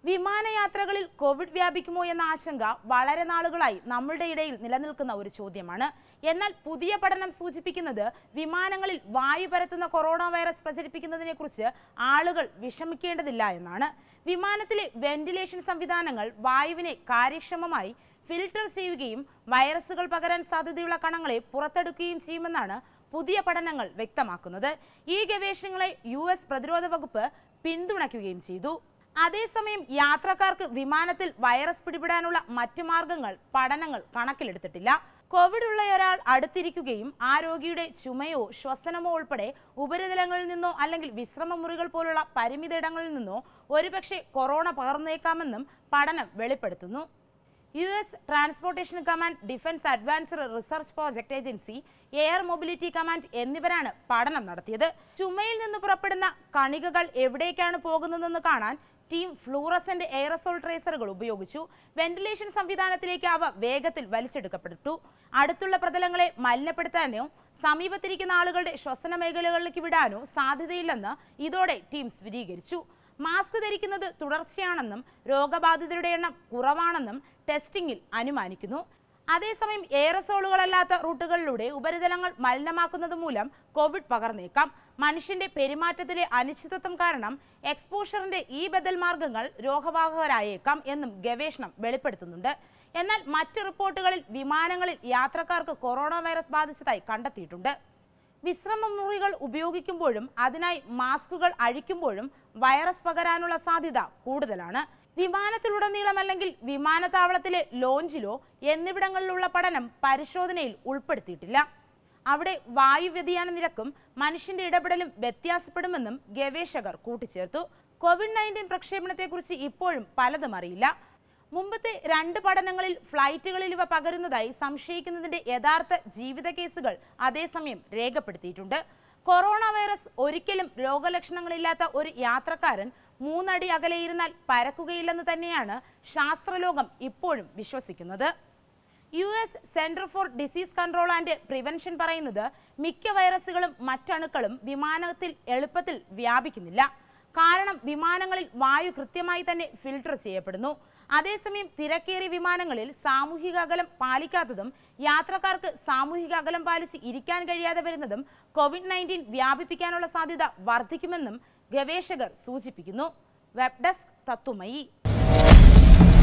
വിമാനയാത്രകളിൽ Covid വ്യാപിക്കുമോ എന്ന ആശങ്ക വളരെ നാളുകളായി നമ്മളുടെ ഇടയിൽ നിലനിൽക്കുന്ന ഒരു ചോദ്യമാണ് എന്നാൽ പുതിയ പഠനം സൂചിപ്പിക്കുന്നത് വിമാനങ്ങളിൽ വായു പരത്തുന്ന കൊറോണ വൈറസ് പ്രചരിപ്പിക്കുന്നതിനെ കുറിച്ച് ആളുകൾ വിഷമിക്കേണ്ടതില്ല എന്നാണ് വിമാനത്തിലെ വെന്റിലേഷൻ സംവിധാനങ്ങൾ വായുവിനെ കാര്യക്ഷമമായി ഫിൽട്ടർ ചെയ്യുകയും വൈറസുകൾ പകരാൻ സാധ്യതയുള്ള കണങ്ങളെ പുറത്തെടുക്കുകയും ചെയ്യുമെന്നാണ് പുതിയ പഠനങ്ങൾ വ്യക്തമാക്കുന്നത് ഈ ഗവേഷണങ്ങളെ യു എസ് പ്രതിരോധ വകുപ്പ് പിന്തുണയ്ക്കുകയും ചെയ്തു അതേസമയം യാത്രക്കാർക്ക് വിമാനത്തിൽ വൈറസ് പിടിപെടാനുള്ള മറ്റു മാർഗങ്ങൾ പഠനങ്ങൾ കണക്കിലെടുത്തിട്ടില്ല കോവിഡ് ഉള്ള ഒരാൾ അടുത്തിരിക്കുകയും ആ രോഗിയുടെ ചുമയോ ശ്വസനമോ ഉൾപ്പെടെ ഉപരിതലങ്ങളിൽ നിന്നോ അല്ലെങ്കിൽ വിശ്രമ മുറികൾ പോലുള്ള പരിമിത ഇടങ്ങളിൽ നിന്നോ ഒരുപക്ഷെ കൊറോണ പകർന്നേക്കാമെന്നും പഠനം വെളിപ്പെടുത്തുന്നു U S Transportation Command Defense Advanced Research Project Agency Air Mobility Command എന്നിവരാണ് പഠനം നടത്തിയത് ചുമയിൽ നിന്ന് പുറപ്പെടുന്ന കണികകൾ എവിടേക്കാണ് പോകുന്നതെന്ന് കാണാൻ ടീം ഫ്ലൂറസെന്റ് എയറസോൾ ട്രേസറുകൾ ഉപയോഗിച്ചു വെന്റിലേഷൻ സംവിധാനത്തിലേക്ക് അവ വേഗത്തിൽ വലിച്ചെടുക്കപ്പെട്ടു അടുത്തുള്ള പ്രതലങ്ങളെ മലിനപ്പെടുത്താനോ സമീപത്തിരിക്കുന്ന ആളുകളുടെ ശ്വസന മേഖലകളിലേക്ക് വിടാനോ സാധ്യതയില്ലെന്ന് ഇതോടെ ടീം സ്ഥിരീകരിച്ചു മാസ്ക് ധരിക്കുന്നത് തുടർച്ചയാണെന്നും രോഗബാധിതരുടെ എണ്ണം കുറവാണെന്നും ടെസ്റ്റിംഗിൽ അനുമാനിക്കുന്നു അതേസമയം എയറസോളുകളല്ലാത്ത റൂട്ടുകളിലൂടെ ഉപരിതലങ്ങൾ മലിനമാക്കുന്നത് മൂലം കോവിഡ് പകർന്നേക്കാം മനുഷ്യന്റെ പെരുമാറ്റത്തിലെ അനിശ്ചിതത്വം കാരണം എക്സ്പോഷറിന്റെ ഈ ബദൽ മാർഗങ്ങൾ രോഗവാഹകരായേക്കാം എന്നും ഗവേഷണം വെളിപ്പെടുത്തുന്നുണ്ട് എന്നാൽ മറ്റ് റിപ്പോർട്ടുകളിൽ വിമാനങ്ങളിൽ യാത്രക്കാർക്ക് കൊറോണ വൈറസ് ബാധിച്ചതായി കണ്ടെത്തിയിട്ടുണ്ട് വിശ്രമ മുറികൾ ഉപയോഗിക്കുമ്പോഴും അതിനായി മാസ്കുകൾ അഴിക്കുമ്പോഴും വൈറസ് പകരാനുള്ള സാധ്യത കൂടുതലാണ് വിമാനത്തിലുടനീളം അല്ലെങ്കിൽ വിമാനത്താവളത്തിലെ ലോഞ്ചിലോ എന്നിവിടങ്ങളിലുള്ള പഠനം പരിശോധനയിൽ ഉൾപ്പെടുത്തിയിട്ടില്ല അവിടെ വായു വ്യതിയാന നിരക്കും മനുഷ്യന്റെ ഇടപെടലും വ്യത്യാസപ്പെടുമെന്നും ഗവേഷകർ കൂട്ടിച്ചേർത്തു കോവിഡ് നയൻറ്റീൻ പ്രക്ഷേപണത്തെക്കുറിച്ച് ഇപ്പോഴും പലതും അറിയില്ല മുമ്പത്തെ രണ്ട് പഠനങ്ങളിൽ ഫ്ലൈറ്റുകളിൽ ഇവ പകരുന്നതായി സംശയിക്കുന്നതിന്റെ യഥാർത്ഥ ജീവിത കേസുകൾ അതേസമയം രേഖപ്പെടുത്തിയിട്ടുണ്ട് കൊറോണ വൈറസ് ഒരിക്കലും രോഗലക്ഷണങ്ങളില്ലാത്ത ഒരു യാത്രക്കാരൻ മൂന്നടി അകലെയിരുന്നാൽ പരക്കുകയില്ലെന്ന് തന്നെയാണ് ശാസ്ത്രലോകം ഇപ്പോഴും വിശ്വസിക്കുന്നത് U S Center for Disease Control and Prevention പറയുന്നത് മിക്ക വൈറസുകളും മറ്റണുക്കളും വിമാനത്തിൽ എളുപ്പത്തിൽ വ്യാപിക്കുന്നില്ല കാരണം വിമാനങ്ങളിൽ വായു കൃത്യമായി തന്നെ ഫിൽട്ടർ ചെയ്യപ്പെടുന്നു അതേസമയം തിരക്കേറിയ വിമാനങ്ങളിൽ സാമൂഹിക അകലം പാലിക്കാത്തതും യാത്രക്കാർക്ക് സാമൂഹിക അകലം പാലിച്ച് ഇരിക്കാൻ കഴിയാതെ വരുന്നതും കോവിഡ് നയൻറ്റീൻ വ്യാപിപ്പിക്കാനുള്ള സാധ്യത വർദ്ധിക്കുമെന്നും ഗവേഷകർ സൂചിപ്പിക്കുന്നു വെബ് ഡെസ്ക് തത്തുമയി